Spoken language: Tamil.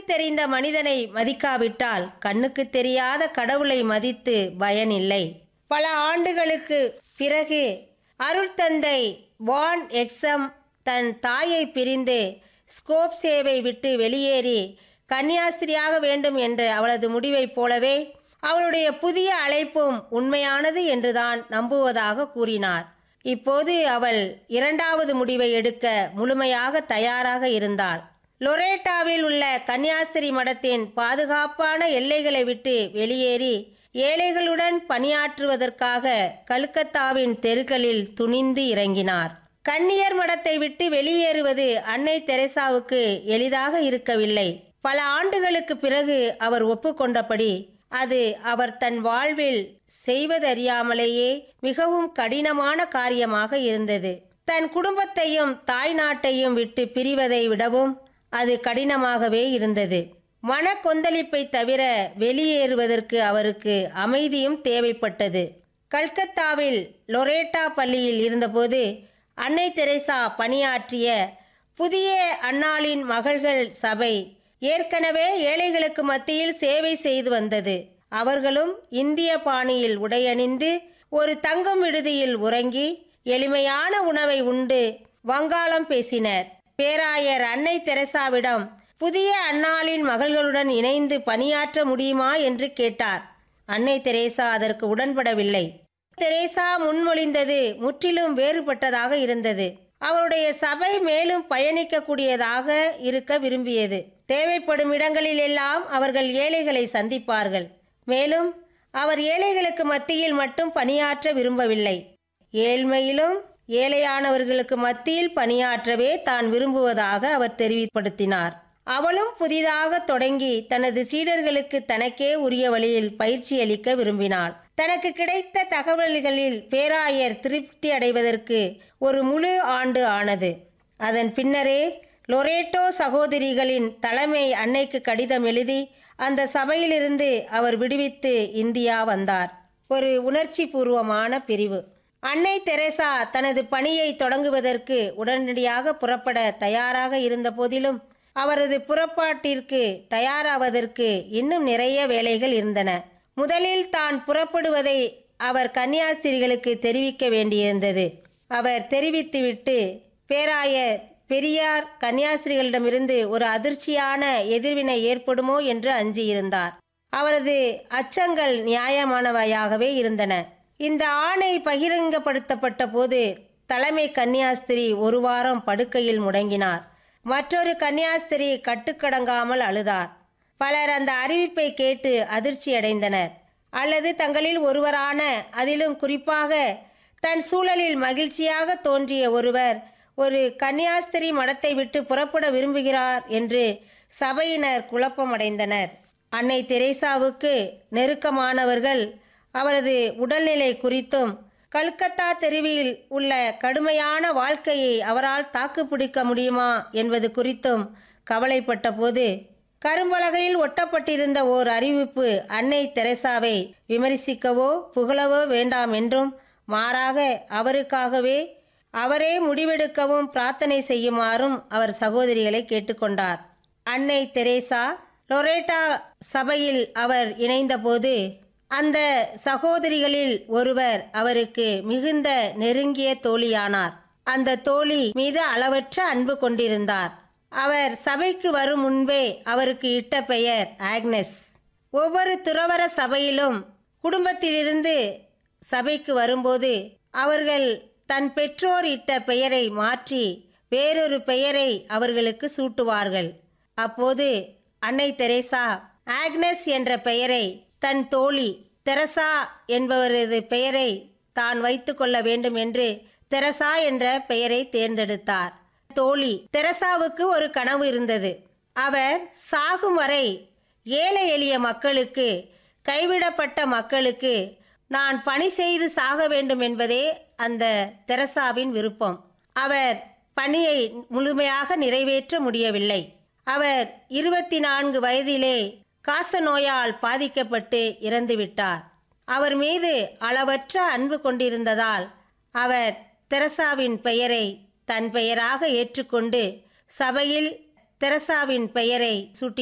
தெரிந்த மனிதனை மதிக்காவிட்டால் கண்ணுக்கு தெரியாத கடவுளை மதித்து பயனில்லை பல ஆண்டுகளுக்கு பிறகு அருட்தந்தை வான் எக்ஸம் தன் தாயை பிரிந்து ஸ்கோப் சேவை விட்டு வெளியேறி கன்னியாஸ்திரியாக வேண்டும் என்ற அவளது முடிவைப் போலவே அவளுடைய புதிய அழைப்பும் உண்மையானது என்றுதான் நம்புவதாக கூறினார் இப்போது அவள் இரண்டாவது முடிவை எடுக்க முழுமையாக தயாராக இருந்தாள் லொரேட்டாவில் உள்ள கன்னியாஸ்திரி மடத்தின் பாதுகாப்பான எல்லைகளை விட்டு வெளியேறி ஏழைகளுடன் பணியாற்றுவதற்காக கல்கத்தாவின் தெருக்களில் துணிந்து இறங்கினார் கன்னியர் மடத்தை விட்டு வெளியேறுவது அன்னை தெரேசாவுக்கு எளிதாக இருக்கவில்லை பல ஆண்டுகளுக்கு பிறகு அவர் ஒப்புக்கொண்டபடி அது அவர் தன் வாழ்வில் செய்வதறியாமலேயே மிகவும் கடினமான காரியமாக இருந்தது தன் குடும்பத்தையும் தாய் நாட்டையும் விட்டு பிரிவதை விடவும் அது கடினமாகவே இருந்தது மன கொந்தளிப்பை தவிர வெளியேறுவதற்கு அவருக்கு அமைதியும் தேவைப்பட்டது கல்கத்தாவில் லொரேட்டா பள்ளியில் இருந்தபோது அன்னை தெரேசா பணியாற்றிய புதிய அன்னாளின் மகள்கள் சபை ஏற்கனவே ஏழைகளுக்கு மத்தியில் சேவை செய்து வந்தது அவர்களும் இந்திய பாணியில் உடையணிந்து ஒரு தங்கும் விடுதியில் உறங்கி எளிமையான உணவை உண்டு வங்காளம் பேசினர் பேராயர் அன்னை தெரசாவிடம் புதிய அன்னாளின் மகள்களுடன் இணைந்து பணியாற்ற முடியுமா என்று கேட்டார் அன்னை தெரேசா அதற்கு உடன்படவில்லை தெரேசா முன்மொழிந்தது முற்றிலும் வேறுபட்டதாக இருந்தது அவருடைய சபை மேலும் பயணிக்கக்கூடியதாக இருக்க விரும்பியது தேவைப்படும் இடங்களில் எல்லாம் அவர்கள் ஏழைகளை சந்திப்பார்கள் மேலும் அவர் ஏழைகளுக்கு மத்தியில் மட்டும் பணியாற்ற விரும்பவில்லை ஏழ்மையிலும் ஏழையானவர்களுக்கு மத்தியில் பணியாற்றவே தான் விரும்புவதாக அவர் தெரிவிப்படுத்தினார் அவளும் புதிதாக தொடங்கி தனது சீடர்களுக்கு தனக்கே உரிய வழியில் பயிற்சி அளிக்க விரும்பினாள் தனக்கு கிடைத்த தகவல்களில் பேராயர் திருப்தி அடைவதற்கு ஒரு முழு ஆண்டு ஆனது அதன் பின்னரே லொரேட்டோ சகோதரிகளின் தலைமை அன்னைக்கு கடிதம் எழுதி அந்த சபையிலிருந்து அவர் விடுவித்து இந்தியா வந்தார் ஒரு உணர்ச்சி பூர்வமான பிரிவு அன்னை தெரேசா தனது பணியை தொடங்குவதற்கு உடனடியாக புறப்பட தயாராக இருந்த போதிலும் அவரது புறப்பாட்டிற்கு தயாராவதற்கு இன்னும் நிறைய வேலைகள் இருந்தன முதலில் தான் புறப்படுவதை அவர் கன்னியாஸ்திரிகளுக்கு தெரிவிக்க வேண்டியிருந்தது அவர் தெரிவித்துவிட்டு பேராயர் பெரியார் கன்னியாஸ்திரிகளிடமிருந்து ஒரு அதிர்ச்சியான எதிர்வினை ஏற்படுமோ என்று அஞ்சியிருந்தார் அவரது அச்சங்கள் நியாயமானவையாகவே இருந்தன இந்த ஆணை பகிரங்கப்படுத்தப்பட்ட போது தலைமை கன்னியாஸ்திரி ஒரு வாரம் படுக்கையில் முடங்கினார் மற்றொரு கன்னியாஸ்திரி கட்டுக்கடங்காமல் அழுதார் பலர் அந்த அறிவிப்பை கேட்டு அதிர்ச்சியடைந்தனர் அல்லது தங்களில் ஒருவரான அதிலும் குறிப்பாக தன் சூழலில் மகிழ்ச்சியாக தோன்றிய ஒருவர் ஒரு கன்னியாஸ்திரி மடத்தை விட்டு புறப்பட விரும்புகிறார் என்று சபையினர் குழப்பமடைந்தனர் அன்னை தெரேசாவுக்கு நெருக்கமானவர்கள் அவரது உடல்நிலை குறித்தும் கல்கத்தா தெருவில் உள்ள கடுமையான வாழ்க்கையை அவரால் தாக்குப்பிடிக்க முடியுமா என்பது குறித்தும் கவலைப்பட்ட போது கரும்பலகையில் ஒட்டப்பட்டிருந்த ஓர் அறிவிப்பு அன்னை தெரசாவை விமர்சிக்கவோ புகழவோ வேண்டாம் என்றும் மாறாக அவருக்காகவே அவரே முடிவெடுக்கவும் பிரார்த்தனை செய்யுமாறும் அவர் சகோதரிகளை கேட்டுக்கொண்டார் அன்னை தெரேசா லொரேட்டா சபையில் அவர் இணைந்தபோது அந்த சகோதரிகளில் ஒருவர் அவருக்கு மிகுந்த நெருங்கிய தோழியானார் அந்த தோழி மீது அளவற்ற அன்பு கொண்டிருந்தார் அவர் சபைக்கு வரும் முன்பே அவருக்கு இட்ட பெயர் ஆக்னஸ் ஒவ்வொரு துறவர சபையிலும் குடும்பத்திலிருந்து சபைக்கு வரும்போது அவர்கள் தன் பெற்றோர் இட்ட பெயரை மாற்றி வேறொரு பெயரை அவர்களுக்கு சூட்டுவார்கள் அப்போது அன்னை தெரேசா ஆக்னஸ் என்ற பெயரை தன் தோழி தெரசா என்பவரது பெயரை தான் வைத்துக்கொள்ள வேண்டும் என்று தெரசா என்ற பெயரை தேர்ந்தெடுத்தார் தோழி தெரசாவுக்கு ஒரு கனவு இருந்தது அவர் சாகும் வரை ஏழை எளிய மக்களுக்கு கைவிடப்பட்ட மக்களுக்கு நான் பணி செய்து சாக வேண்டும் என்பதே அந்த தெரசாவின் விருப்பம் அவர் பணியை முழுமையாக நிறைவேற்ற முடியவில்லை அவர் இருபத்தி நான்கு வயதிலே காச நோயால் பாதிக்கப்பட்டு இறந்துவிட்டார் அவர் மீது அளவற்ற அன்பு கொண்டிருந்ததால் அவர் தெரசாவின் பெயரை தன் பெயராக ஏற்றுக்கொண்டு சபையில் தெரசாவின் பெயரை சூட்டி